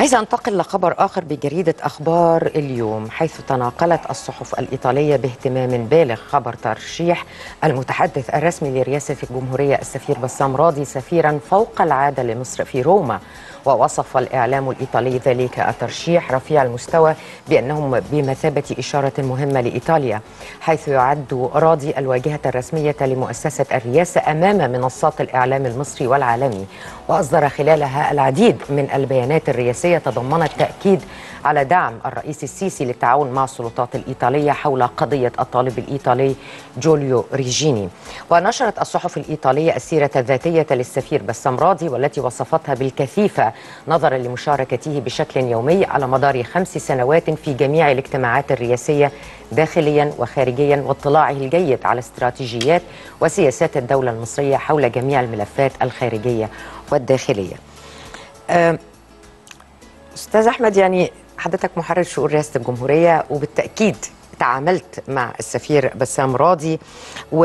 عايزة أنتقل لخبر آخر بجريدة أخبار اليوم حيث تناقلت الصحف الإيطالية باهتمام بالغ خبر ترشيح المتحدث الرسمي لرئاسة الجمهورية السفير بسام راضي سفيرا فوق العادة لمصر في روما ووصف الإعلام الإيطالي ذلك الترشيح رفيع المستوى بأنهم بمثابة إشارة مهمة لإيطاليا حيث يعد راضي الواجهة الرسمية لمؤسسة الرئاسة أمام منصات الإعلام المصري والعالمي وأصدر خلالها العديد من البيانات الرئاسية تضمنت تأكيد على دعم الرئيس السيسي للتعاون مع السلطات الإيطالية حول قضية الطالب الإيطالي جوليو ريجيني ونشرت الصحف الإيطالية السيرة الذاتية للسفير بسام راضي والتي وصفتها بالكثيفة نظرا لمشاركته بشكل يومي على مدار خمس سنوات في جميع الاجتماعات الرئاسية داخليا وخارجيا واطلاعه الجيد على استراتيجيات وسياسات الدولة المصرية حول جميع الملفات الخارجية والداخلية أه أستاذ أحمد يعني حضرتك محرر شؤون رئاسة الجمهورية وبالتأكيد تعاملت مع السفير بسام راضي و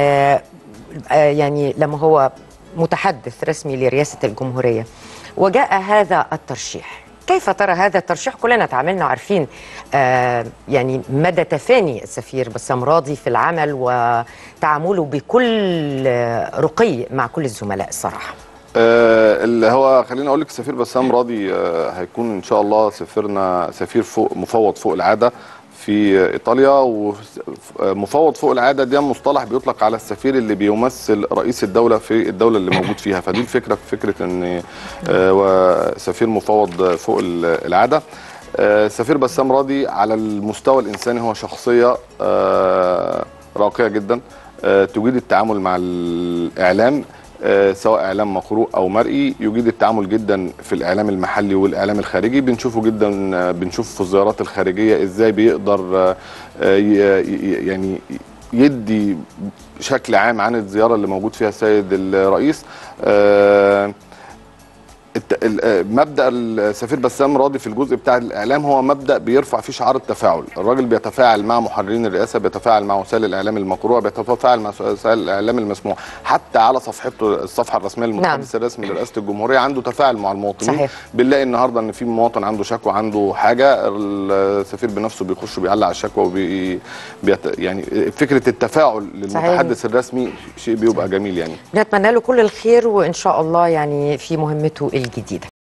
يعني لما هو متحدث رسمي لرئاسة الجمهورية وجاء هذا الترشيح كيف ترى هذا الترشيح كلنا تعاملنا عارفين آه يعني مدى تفاني السفير بسام راضي في العمل وتعامله بكل رقي مع كل الزملاء الصراحه آه اللي هو خليني اقول لك السفير بسام راضي آه هيكون ان شاء الله سفيرنا سفير فوق مفوض فوق العاده في ايطاليا ومفوض فوق العاده ده مصطلح بيطلق على السفير اللي بيمثل رئيس الدوله في الدوله اللي موجود فيها فدي الفكره في فكره ان آه سفير مفوض فوق العاده سفير بسام راضي على المستوى الانساني هو شخصيه راقيه جدا تجيد التعامل مع الاعلام سواء اعلام مقروء او مرئي يجيد التعامل جدا في الاعلام المحلي والاعلام الخارجي بنشوفه جدا بنشوف في الزيارات الخارجيه ازاي بيقدر يعني يدي شكل عام عن الزياره اللي موجود فيها السيد الرئيس مبدا السفير بسام راضي في الجزء بتاع الاعلام هو مبدا بيرفع فيه شعار التفاعل الراجل بيتفاعل مع محررين الرئاسه بيتفاعل مع وسائل الاعلام المقروءه بيتفاعل مع وسائل الاعلام المسموع حتى على صفحته الصفحه الرسميه للمتحدث نعم. الرسمي لرئاسه الجمهوريه عنده تفاعل مع المواطنين صحيح. بنلاقي النهارده ان في مواطن عنده شكوى عنده حاجه السفير بنفسه بيخش بيعلق على الشكوى وبي بيت يعني فكره التفاعل للمتحدث صحيح. الرسمي شيء بيبقى جميل يعني نتمنى له كل الخير وان شاء الله يعني في مهمته الجديدة